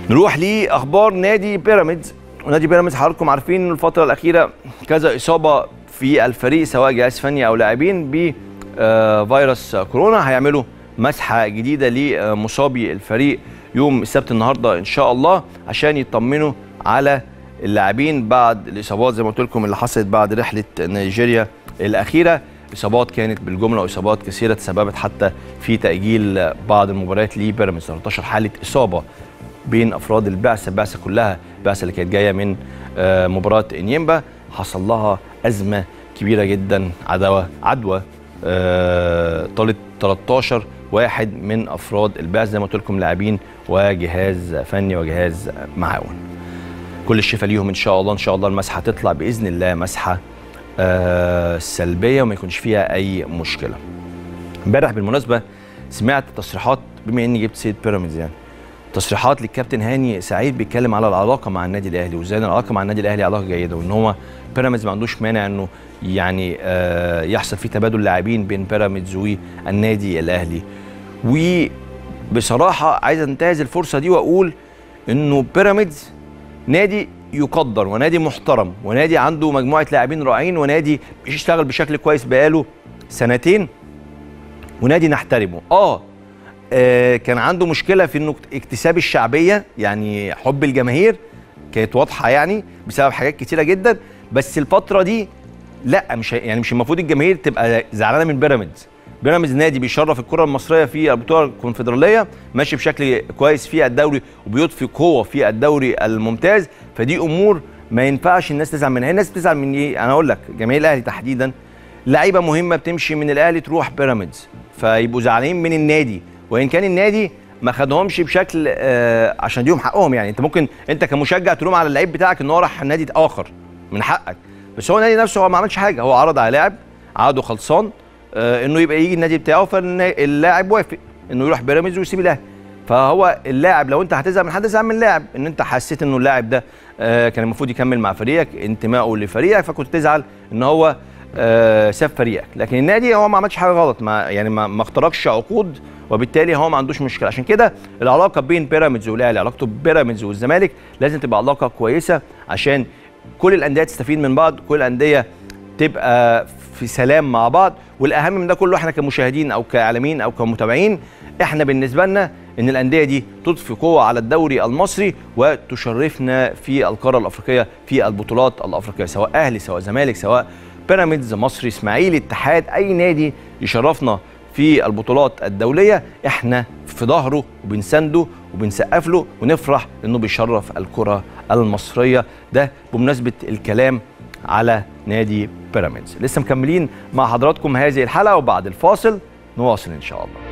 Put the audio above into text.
نروح لاخبار نادي بيراميدز ونادي بيراميدز حضراتكم عارفين إن الفتره الاخيره كذا اصابه في الفريق سواء جهاز فني او لاعبين بفيروس كورونا هيعملوا مسحه جديده لمصابي الفريق يوم السبت النهارده ان شاء الله عشان يطمنوا على اللاعبين بعد الاصابات زي ما قلت لكم اللي حصلت بعد رحله نيجيريا الاخيره اصابات كانت بالجمله واصابات كثيره تسببت حتى في تاجيل بعض المباريات لبيراميدز 13 حاله اصابه بين افراد البعثه البعثه كلها البعثه اللي كانت جايه من آه، مباراه انيمبا حصل لها ازمه كبيره جدا عدوى عدوى آه، طالت 13 واحد من افراد البعثه زي ما قلت لكم لاعبين وجهاز فني وجهاز معاون كل الشفاء ليهم ان شاء الله ان شاء الله المسحه تطلع باذن الله مسحه آه، سلبيه وما يكونش فيها اي مشكله امبارح بالمناسبه سمعت تصريحات بما اني جبت سيد بيراميدز يعني تصريحات للكابتن هاني سعيد بيتكلم على العلاقه مع النادي الاهلي وازاي إن العلاقه مع النادي الاهلي علاقه جيده وان هو بيراميدز ما عندوش مانع انه يعني آه يحصل فيه تبادل لاعبين بين بيراميدز والنادي الاهلي وبصراحه عايز انتهز الفرصه دي واقول انه بيراميدز نادي يقدر ونادي محترم ونادي عنده مجموعه لاعبين رائعين ونادي بيشتغل بشكل كويس بقاله سنتين ونادي نحترمه اه آه، كان عنده مشكله في انه اكتساب الشعبيه يعني حب الجماهير كانت واضحه يعني بسبب حاجات كتيره جدا بس الفتره دي لا مش هي- يعني مش المفروض الجماهير تبقى زعلانه من بيراميدز بيراميدز نادي بيشرف الكره المصريه في البطوله الكونفدراليه ماشي بشكل كويس في الدوري وبيضفي قوه في الدوري الممتاز فدي امور ما ينفعش الناس تزعل منها الناس بتزعل من ايه انا اقول لك جماهير الاهلي تحديدا لعيبه مهمه بتمشي من الاهلي تروح بيراميدز فيبقوا زعلانين من النادي وان كان النادي ما خدهمش بشكل آه عشان ديهم حقهم يعني انت ممكن انت كمشجع تلوم على اللعيب بتاعك ان هو راح نادي اخر من حقك بس هو النادي نفسه هو ما عملش حاجه هو عرض على لاعب عقده خلصان آه انه يبقى يجي النادي بتاعه فاللاعب وافق انه يروح بيراميدز ويسيب الاهلي فهو اللاعب لو انت هتزعل من حد ازعل من اللاعب ان انت حسيت انه اللاعب ده آه كان المفروض يكمل مع فريقك انتمائه لفريقك فكنت تزعل ان هو آه ساب فريقك لكن النادي هو ما عملش حاجه غلط ما يعني ما, ما اخترقش عقود وبالتالي هو ما عندوش مشكله عشان كده العلاقه بين بيراميدز والاهلي علاقته بيراميدز والزمالك لازم تبقى علاقه كويسه عشان كل الانديه تستفيد من بعض كل الانديه تبقى في سلام مع بعض والاهم من ده كله احنا كمشاهدين او كاعلاميين او كمتابعين احنا بالنسبه لنا ان الانديه دي تضفي قوه على الدوري المصري وتشرفنا في القاره الافريقيه في البطولات الافريقيه سواء اهلي سواء زمالك سواء بيراميدز مصري اسماعيلي اتحاد اي نادي يشرفنا في البطولات الدوليه احنا في ظهره وبنسنده وبنسقف له ونفرح انه بيشرف الكره المصريه ده بمناسبه الكلام على نادي بيراميدز لسه مكملين مع حضراتكم هذه الحلقه وبعد الفاصل نواصل ان شاء الله